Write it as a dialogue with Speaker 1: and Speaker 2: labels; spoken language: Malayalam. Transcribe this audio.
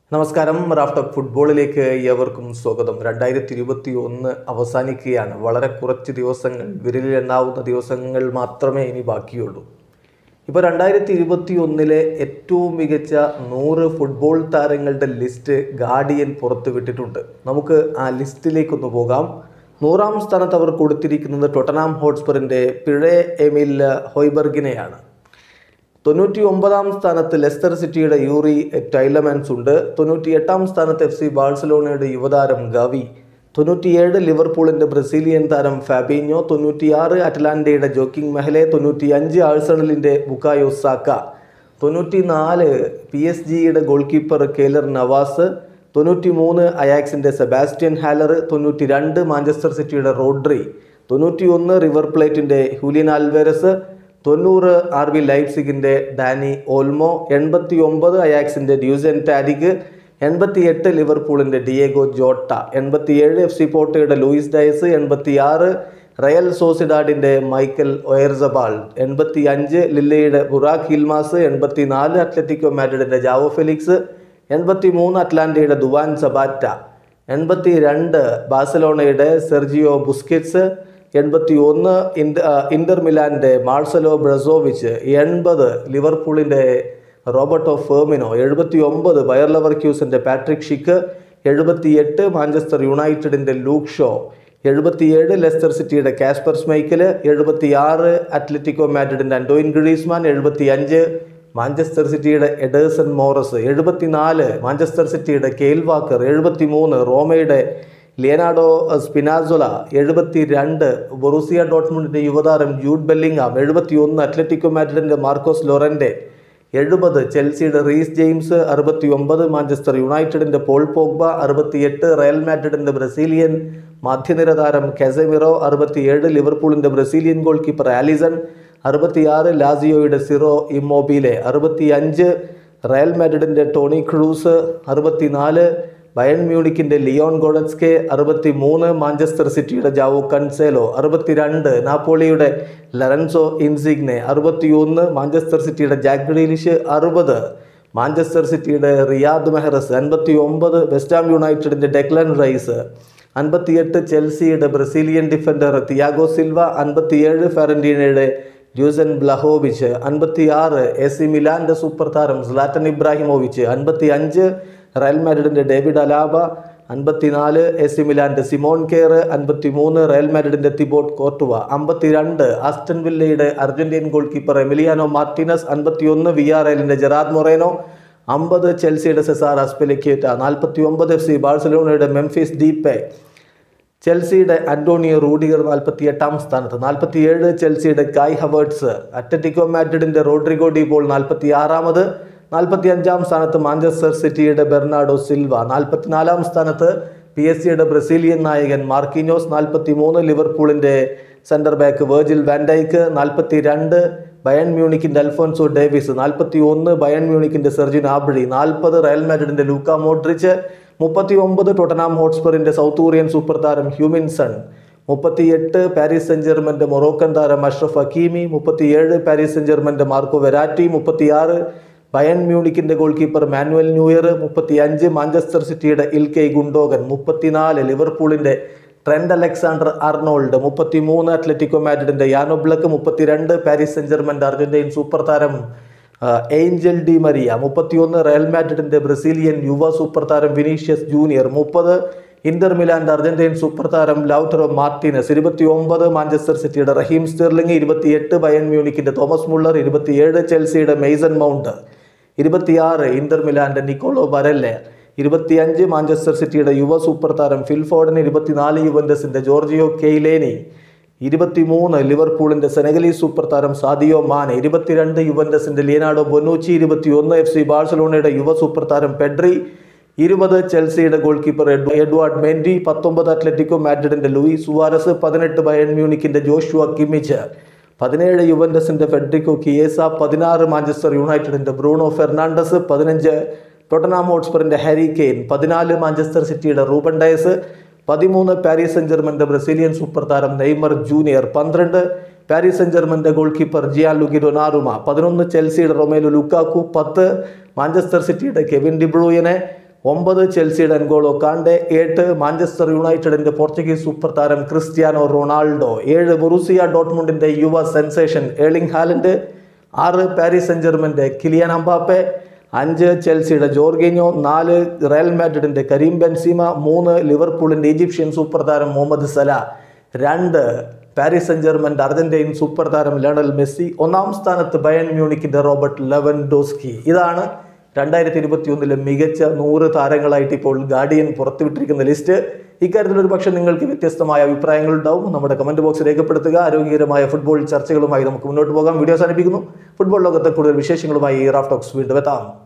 Speaker 1: നമസ്കാരം റാഫ്റ്റർ ഫുട്ബോളിലേക്ക് ഏവർക്കും സ്വാഗതം രണ്ടായിരത്തി ഇരുപത്തി ഒന്ന് അവസാനിക്കുകയാണ് വളരെ കുറച്ച് ദിവസങ്ങൾ വിരലിലെണ്ണാവുന്ന ദിവസങ്ങൾ മാത്രമേ ഇനി ബാക്കിയുള്ളൂ ഇപ്പോൾ രണ്ടായിരത്തി ഇരുപത്തി ഒന്നിലെ ഏറ്റവും മികച്ച നൂറ് ഫുട്ബോൾ താരങ്ങളുടെ ലിസ്റ്റ് ഗാർഡിയൻ പുറത്തുവിട്ടിട്ടുണ്ട് നമുക്ക് ആ ലിസ്റ്റിലേക്കൊന്ന് പോകാം നൂറാം സ്ഥാനത്ത് അവർ കൊടുത്തിരിക്കുന്നത് ടൊട്ടനാം ഹോട്ട്സ്പറിൻ്റെ പിഴെ എമിൽ ഹോയ്ബർഗിനെയാണ് തൊണ്ണൂറ്റി ഒമ്പതാം സ്ഥാനത്ത് ലെസ്റ്റർ സിറ്റിയുടെ യൂറി ടൈലമാൻസ് ഉണ്ട് തൊണ്ണൂറ്റി എട്ടാം സ്ഥാനത്ത് എഫ് സി ബാഴ്സലോണയുടെ യുവതാരം ഗവി തൊണ്ണൂറ്റിയേഴ് ലിവർപൂളിന്റെ ബ്രസീലിയൻ താരം ഫാബീഞ്ഞോ തൊണ്ണൂറ്റിയാറ് അറ്റ്ലാന്റയുടെ ജോക്കിംഗ് മെഹലെ തൊണ്ണൂറ്റി അഞ്ച് ആഴ്സണലിന്റെ ബുക്കായോ സാക്ക തൊണ്ണൂറ്റി നാല് പി എസ് ജിയുടെ ഗോൾ കീപ്പർ കേലർ നവാസ് തൊണ്ണൂറ്റി മൂന്ന് അയാക്സിന്റെ സെബാസ്റ്റ്യൻ ഹാലർ തൊണ്ണൂറ്റി രണ്ട് മാഞ്ചസ്റ്റർ സിറ്റിയുടെ റോഡ്രി തൊണ്ണൂറ്റി ഒന്ന് റിവർ പ്ലേറ്റിന്റെ ഹൂലിയൻ ആൽവേരസ് തൊണ്ണൂറ് ആർ ബി ലൈപ്സിഗിന്റെ ഡാനി ഓൽമോ എൺപത്തി ഒമ്പത് അയാക്സിന്റെ ഡ്യൂസൻ ടാരിക് എൺപത്തി എട്ട് ലിവർപൂളിന്റെ ഡിയേഗോ ജോട്ട എൺപത്തിയേഴ് എഫ് സി പോർട്ടയുടെ ലൂയിസ് ഡയസ് എൺപത്തിയാറ് റയൽ സോസിഡാഡിന്റെ മൈക്കൽ ഒയർസബാൾ എൺപത്തി അഞ്ച് ലില്ലയുടെ ബുറാഖ് ഹിൽമാസ് എൺപത്തി നാല് അത്ലറ്റിക്കോ മാഡ്രിഡിന്റെ ജാവോ ഫെലിക്സ് എൺപത്തി മൂന്ന് അറ്റ്ലാന്റയുടെ ദുവാൻ സബാറ്റ എൺപത്തി രണ്ട് ബാഴ്സലോണയുടെ സെർജിയോ ബുസ്കിറ്റ്സ് എൺപത്തി ഒന്ന് ഇന്റർ മിലാന്റെ മാർസലോ ബ്രസോവിച്ച് എൺപത് ലിവർപൂളിന്റെ റോബർട്ടോ ഫേമിനോ എഴുപത്തി ഒമ്പത് ബയർ ലവർക്യൂസിന്റെ പാട്രിക് ഷിക്ക് എഴുപത്തി എട്ട് മാഞ്ചസ്റ്റർ യുണൈറ്റഡിന്റെ ലൂക്ക് ഷോ എഴുപത്തിയേഴ് ലെസ്റ്റർ സിറ്റിയുടെ കാസ്പർ സ്മൈക്കല് എഴുപത്തി ആറ് അത്ലറ്റിക്കോ മാഡ്രിഡിന്റെ അൻഡോയിൻ ഗ്രീസ്മാൻ എഴുപത്തി അഞ്ച് മാഞ്ചസ്റ്റർ സിറ്റിയുടെ എഡേഴ്സൺ മോറസ് എഴുപത്തിനാല് മാഞ്ചസ്റ്റർ സിറ്റിയുടെ കെയിൽ വാക്കർ എഴുപത്തി മൂന്ന് റോമയുടെ ലിയനാഡോ സ്പിനാസൊല എഴുപത്തി രണ്ട് ബൊറൂസിയ ഡോട്ട്മുണ്ടിന്റെ യുവതാരം ജൂഡ് ബെല്ലിംഗാം എഴുപത്തി ഒന്ന് അത്ലറ്റിക്കോ മാഡ്രിഡിന്റെ മാർക്കോസ് ലൊറന്റെ എഴുപത് ചെൽസിയുടെ റീസ് ജെയിംസ് അറുപത്തി ഒമ്പത് മാഞ്ചസ്റ്റർ യുണൈറ്റഡിന്റെ പോൾ പോഗ്ബ അറുപത്തിയെട്ട് റയൽ മാഡ്രിഡിന്റെ ബ്രസീലിയൻ മധ്യനിര താരം കെസമിറോ അറുപത്തിയേഴ് ലിവർപൂളിന്റെ ബ്രസീലിയൻ ഗോൾ കീപ്പർ ആലിസൺ അറുപത്തിയാറ് ലാസിയോയുടെ സിറോ ഇമ്മോബിലെ അറുപത്തിയഞ്ച് റയൽ മാഡ്രിഡിന്റെ ടോണി ക്രൂസ് അറുപത്തിനാല് ബയൺ മ്യൂണിക്കിന്റെ ലിയോൺ ഗോഡസ്കെ അറുപത്തി മൂന്ന് മാഞ്ചസ്റ്റർ സിറ്റിയുടെ ജാവോ കൺസേലോ അറുപത്തിരണ്ട് നാപ്പോളിയുടെ ലറൻസോ ഇൻസിഗ്നെ അറുപത്തിയൊന്ന് മാഞ്ചസ്റ്റർ സിറ്റിയുടെ ജാക്ക് ഗ്രീലിഷ് അറുപത് മാഞ്ചസ്റ്റർ സിറ്റിയുടെ റിയാദ് മെഹറസ് അൻപത്തി ഒമ്പത് വെസ്റ്റാം യുണൈറ്റഡിന്റെ ഡെക്ലൻ റൈസ് അൻപത്തിയെട്ട് ചെൽസിയുടെ ബ്രസീലിയൻ ഡിഫൻഡർ തിയാഗോ സിൽവ അൻപത്തിയേഴ് ഫെറന്റീനയുടെ ജൂസൻ ബ്ലഹോവിച്ച് അൻപത്തിയാറ് എ സി മിലാന്റെ സൂപ്പർ താരം സ്ലാറ്റൻ ഇബ്രാഹിമോവിച്ച് അൻപത്തി അഞ്ച് റയൽ മാഡ്രിഡിന്റെ ഡേവിഡ് അലാബ അൻപത്തിനാല് എ സി മിലാന്റെ സിമോൺ കെയർ അൻപത്തി മൂന്ന് റയൽ മാഡ്രിഡിന്റെ തിബോട്ട് കോർട്ടുവ അമ്പത്തിരണ്ട് ആസ്റ്റൺ വില്ലയുടെ Argentine goalkeeper Emiliano Martinez അൻപത്തിയൊന്ന് വി ആർ എല്ലിന്റെ ജെറാദ് മൊറേനോ അമ്പത് ചെൽസിയുടെ സെസാർ അസ്പെലിക്കേറ്റ നാൽപ്പത്തി ഒമ്പത് എഫ് സി ബാഴ്സലോണയുടെ മെംഫിസ് ഡീപ്പെ ചെൽസിയുടെ അന്റോണിയോ റൂഡിഗർ നാൽപ്പത്തി എട്ടാം സ്ഥാനത്ത് നാൽപ്പത്തിയേഴ് ചെൽസിയുടെ കായ് ഹവേർട്സ് അറ്ററ്റിക്കോ മാഡ്രിഡിന്റെ റോഡ്രിഗോ ഡിബോൾ നാൽപ്പത്തി ആറാമത് നാൽപ്പത്തി അഞ്ചാം സ്ഥാനത്ത് മാഞ്ചസ്റ്റർ സിറ്റിയുടെ ബെർണാഡോ സിൽവ നാൽപ്പത്തിനാലാം സ്ഥാനത്ത് പി എസ് സിയുടെ ബ്രസീലിയൻ നായകൻ മാർക്കിനോസ് നാൽപ്പത്തി മൂന്ന് ലിവർപൂളിന്റെ സെന്റർ ബാക്ക് വേർജിൽ വാൻഡൈക്ക് നാൽപ്പത്തി രണ്ട് ബയൺ മ്യൂണിക്കിന്റെ അൽഫോൻസോ ഡേവിസ് നാൽപ്പത്തി ഒന്ന് ബയൺ മ്യൂണിക്കിന്റെ സെർജിൻ ആബ്രി നാൽപ്പത് റയൽ മാഡ്രിഡിന്റെ ലൂക്ക മോഡ്രിച്ച് മുപ്പത്തി ഒമ്പത് ടൊട്ടനാം ഹോട്ട്സ്പറിന്റെ സൗത്ത് കൊറിയൻ സൂപ്പർ താരം ഹ്യൂമിൻസൺ മുപ്പത്തിയെട്ട് പാരീസ് സെൻ ജെർമന്റെ മൊറോക്കൻ താരം അഷ്റഫ് ഹക്കീമി മുപ്പത്തിയേഴ് പാരീസ് സെൻ ജെർമന്റെ മാർക്കോ വെരാറ്റി മുപ്പത്തിയാറ് ബയൺ മ്യൂണിക്കിന്റെ ഗോൾ കീപ്പർ മാനുവൽ ന്യൂയർ മുപ്പത്തിയഞ്ച് മാഞ്ചസ്റ്റർ സിറ്റിയുടെ ഇൽകെ ഗുണ്ടോഗൻ മുപ്പത്തിനാല് ലിവർപൂളിന്റെ ട്രെൻഡ് അലക്സാണ്ടർ അർണോൾഡ് മുപ്പത്തിമൂന്ന് അത്ലറ്റിക്കോ മാഡ്രിഡിന്റെ യാനോ ബ്ലക്ക് മുപ്പത്തിരണ്ട് പാരീസ് സെൻ ജെർമന്റെ അർജന്റീൻ സൂപ്പർ താരം ഏഞ്ചൽ ഡി മരിയ മുപ്പത്തിയൊന്ന് റയൽ മാഡ്രിഡിന്റെ ബ്രസീലിയൻ യുവ സൂപ്പർ താരം വിനീഷ്യസ് ജൂനിയർ മുപ്പത് ഇന്റർ മിലാന്റെ അർജന്റീൻ സൂപ്പർ താരം ലൗട്ടറോ മാർട്ടിനസ് ഇരുപത്തി ഒമ്പത് മാഞ്ചസ്റ്റർ സിറ്റിയുടെ റഹീം സ്റ്റെർലിംഗ് ഇരുപത്തിയെട്ട് ബയൺ മ്യൂണിക്കിന്റെ തോമസ് മുള്ളർ ഇരുപത്തിയേഴ് ചെൽസിയുടെ മെയ്സൺ മൗണ്ട് ഇരുപത്തിയാറ് ഇന്റർ മിലാന്റെ നിക്കോളോ ബരല്ലെ ഇരുപത്തിയഞ്ച് മാഞ്ചസ്റ്റർ സിറ്റിയുടെ യുവ സൂപ്പർ താരം ഫിൽഫോർഡൻ ഇരുപത്തിനാല് യുവന്റസിന്റെ ജോർജിയോ കെയ്ലേനി ഇരുപത്തിമൂന്ന് ലിവർപൂളിന്റെ സെനഗലീസ് സൂപ്പർ താരം സാദിയോ മാൻ ഇരുപത്തിരണ്ട് യുവന്റസിന്റെ ലിയനാഡോ ബൊനൂച്ചി ഇരുപത്തിയൊന്ന് എഫ് സി ബാഴ്സലോണയുടെ യുവ സൂപ്പർ താരം പെഡ്രി ഇരുപത് ചെൽസിയുടെ ഗോൾ കീപ്പർ എഡ്വാർഡ് മെൻഡി പത്തൊമ്പത് അത്ലറ്റിക്കോ മാഡ്രിഡിന്റെ ലൂയി സുവാരസ് പതിനെട്ട് ബയൺ മ്യൂണിക്കിന്റെ ജോഷുവ കിമിച്ച് പതിനേഴ് യുവന്റസിന്റെ ഫെഡറിക്കോ കിയേസ പതിനാറ് മാഞ്ചസ്റ്റർ യുണൈറ്റഡിന്റെ ബ്രൂണോ ഫെർണാണ്ടസ് പതിനഞ്ച് ടൊട്ടനാം ഹോട്ട്സ്പറിന്റെ ഹാരി കെയ്ൻ പതിനാല് മാഞ്ചസ്റ്റർ സിറ്റിയുടെ റൂബൻ ഡയസ് പതിമൂന്ന് പാരീസ് സെൻ ജെർമന്റെ ബ്രസീലിയൻ സൂപ്പർ താരം നെയ്മർ ജൂനിയർ പന്ത്രണ്ട് പാരീസ് സെൻ ജെർമന്റെ goalkeeper Gianluigi Donnarumma പതിനൊന്ന് ചെൽസിയുടെ റൊമേലു ലുക്കാക്കു പത്ത് മാഞ്ചസ്റ്റർ സിറ്റിയുടെ കെവിൻ ഡിബ്രൂയനെ ഒമ്പത് ചെൽസിയുടെ എൻഗോളോ കാണ്ടെ എട്ട് മാഞ്ചസ്റ്റർ യുണൈറ്റഡിന്റെ പോർച്ചുഗീസ് സൂപ്പർ താരം ക്രിസ്ത്യാനോ റൊണാൾഡോ ഏഴ് ബൊറൂസിയ ഡോട്ട്മുണ്ടിന്റെ യുവ സെൻസേഷൻ ഏളിംഗ് ഹാലൻഡ് ആറ് പാരീസ് സെൻ ജർമന്റെ കിലിയൻ അംബാപ്പെ അഞ്ച് ചെൽസിയുടെ ജോർഗിഞ്ഞോ നാല് റയൽ മാഡ്രിഡിന്റെ കരീം ബെൻസീമ മൂന്ന് ലിവർപൂളിന്റെ ഈജിപ്ഷ്യൻ സൂപ്പർ താരം മുഹമ്മദ് സല രണ്ട് പാരീസ് സെൻ ജർമന്റെ അർജന്റൈൻ സൂപ്പർ താരം ലയണൽ മെസ്സി ഒന്നാം സ്ഥാനത്ത് ബയൺ മ്യൂണിക്കിന്റെ റോബർട്ട് ലെവൻ ഡോസ്കി ഇതാണ് രണ്ടായിരത്തി ഇരുപത്തി ഒന്നിലെ മികച്ച നൂറ് താരങ്ങളായിട്ട് ഇപ്പോൾ ഗാർഡിയൻ പുറത്തുവിട്ടിരിക്കുന്ന ലിസ്റ്റ് ഇക്കാര്യത്തിൽ ഒരു പക്ഷേ നിങ്ങൾക്ക് വ്യത്യസ്തമായ അഭിപ്രായങ്ങൾ ഉണ്ടാവും നമ്മുടെ കമന്റ് ബോക്സ് രേഖപ്പെടുത്തുക ആരോഗ്യകരമായ ഫുട്ബോൾ ചർച്ചകളുമായി നമുക്ക് മുന്നോട്ട് പോകാം വീഡിയോ അവസാനിപ്പിക്കുന്നു ഫുട്ബോൾ ലോകത്തെ കൂടുതൽ വിശേഷങ്ങളുമായി റാഫ് ടോക്സ് വീണ്ടും എത്താം